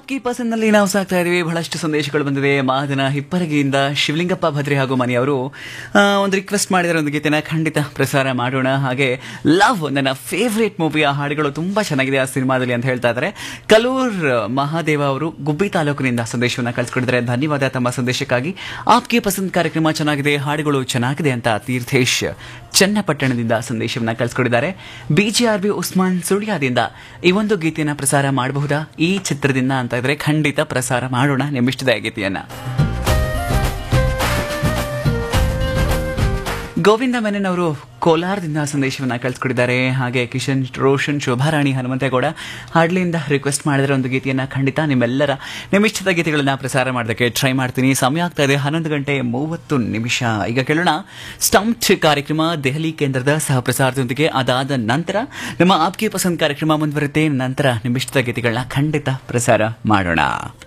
ಆಪ್ಕಿ ಪಸಂದ್ನಲ್ಲಿ ನಾವು ಸಾಕ್ತಾ ಇದೀವಿ ಬಹಳಷ್ಟು ಸಂದೇಶಗಳು ಬಂದಿದೆ ಮಾದನ ಹಿಪ್ಪರಗಿಯಿಂದ ಶಿವಲಿಂಗಪ್ಪ ಭದ್ರಿ ಹಾಗೂ ಮನೆಯವರು ಆ, ಒಂದು ರಿಕ್ವೆಸ್ಟ್ ಮಾಡಿದರೆ ಒಂದು ಗೀತೆನ ಖಂಡಿತ ಪ್ರಸಾರ ಮಾಡೋಣ ಹಾಗೆ ಲವ್ ನನ್ನ ಫೇವ್ರೇಟ್ ಮೂವಿಯ ಹಾಡುಗಳು ತುಂಬಾ ಚೆನ್ನಾಗಿದೆ ಆ ಸಿನಿಮಾದಲ್ಲಿ ಅಂತ ಹೇಳ್ತಾ ಇದ್ದಾರೆ ಕಲೂರ್ ಮಹಾದೇವ ಅವರು ಗುಬ್ಬಿ ತಾಲೂಕಿನಿಂದ ಸಂದೇಶವನ್ನು ಕಳಿಸ್ಕೊಟ್ಟಿದ್ದಾರೆ ಧನ್ಯವಾದ ತಮ್ಮ ಸಂದೇಶಕ್ಕಾಗಿ ಆಪ್ಗೆ ಪಸಂದ್ ಕಾರ್ಯಕ್ರಮ ಚೆನ್ನಾಗಿದೆ ಹಾಡುಗಳು ಚೆನ್ನಾಗಿದೆ ಅಂತ ತೀರ್ಥೇಶ್ ಚನ್ನಪಟ್ಟಣದಿಂದ ಸಂದೇಶವನ್ನ ಕಳಿಸ್ಕೊಟ್ಟಿದ್ದಾರೆ ಬಿಜಿಆರ್ಬಿ ಉಸ್ಮಾನ್ ಸುಳ್ಯದಿಂದ ಈ ಒಂದು ಗೀತೆಯನ್ನ ಪ್ರಸಾರ ಮಾಡಬಹುದಾ ಈ ಚಿತ್ರದಿಂದ ಅಂತ ಇದ್ರೆ ಖಂಡಿತ ಪ್ರಸಾರ ಮಾಡೋಣ ನಿಮ್ಮಿಷ್ಟದ ಗೀತೆಯನ್ನ ಗೋವಿಂದ ಮೆನನ್ ಅವರು ಕೋಲಾರದಿಂದ ಸಂದೇಶವನ್ನ ಕಳಿಸ್ಕೊಟ್ಟಿದ್ದಾರೆ ಹಾಗೆ ಕಿಶನ್ ರೋಷನ್ ಶೋಭಾರಾಣಿ ಹನುಮಂತೇಗೌಡ ಹಾಡ್ಲಿಯಿಂದ ರಿಕ್ವೆಸ್ಟ್ ಮಾಡಿದ್ರೆ ಒಂದು ಗೀತೆಯನ್ನ ಖಂಡಿತ ನಿಮ್ಮೆಲ್ಲರ ನಿಮ್ಮಿಷ್ಟದ ಗೀತೆಗಳನ್ನ ಪ್ರಸಾರ ಮಾಡೋದಕ್ಕೆ ಟ್ರೈ ಮಾಡ್ತೀನಿ ಸಮಯ ಆಗ್ತಾ ಇದೆ ಹನ್ನೊಂದು ಗಂಟೆ ಮೂವತ್ತು ನಿಮಿಷ ಈಗ ಕೇಳೋಣ ಸ್ಟಂಪ್ಟ್ ಕಾರ್ಯಕ್ರಮ ದೆಹಲಿ ಕೇಂದ್ರದ ಸಹ ಪ್ರಸಾರದೊಂದಿಗೆ ಅದಾದ ನಂತರ ನಮ್ಮ ಆಪ್ಗೆ ಪಸಂದ್ ಕಾರ್ಯಕ್ರಮ ಮುಂದುವರುತ್ತೆ ನಂತರ ನಿಮ್ಮಿಷ್ಟದ ಗೀತೆಗಳನ್ನ ಖಂಡಿತ ಪ್ರಸಾರ ಮಾಡೋಣ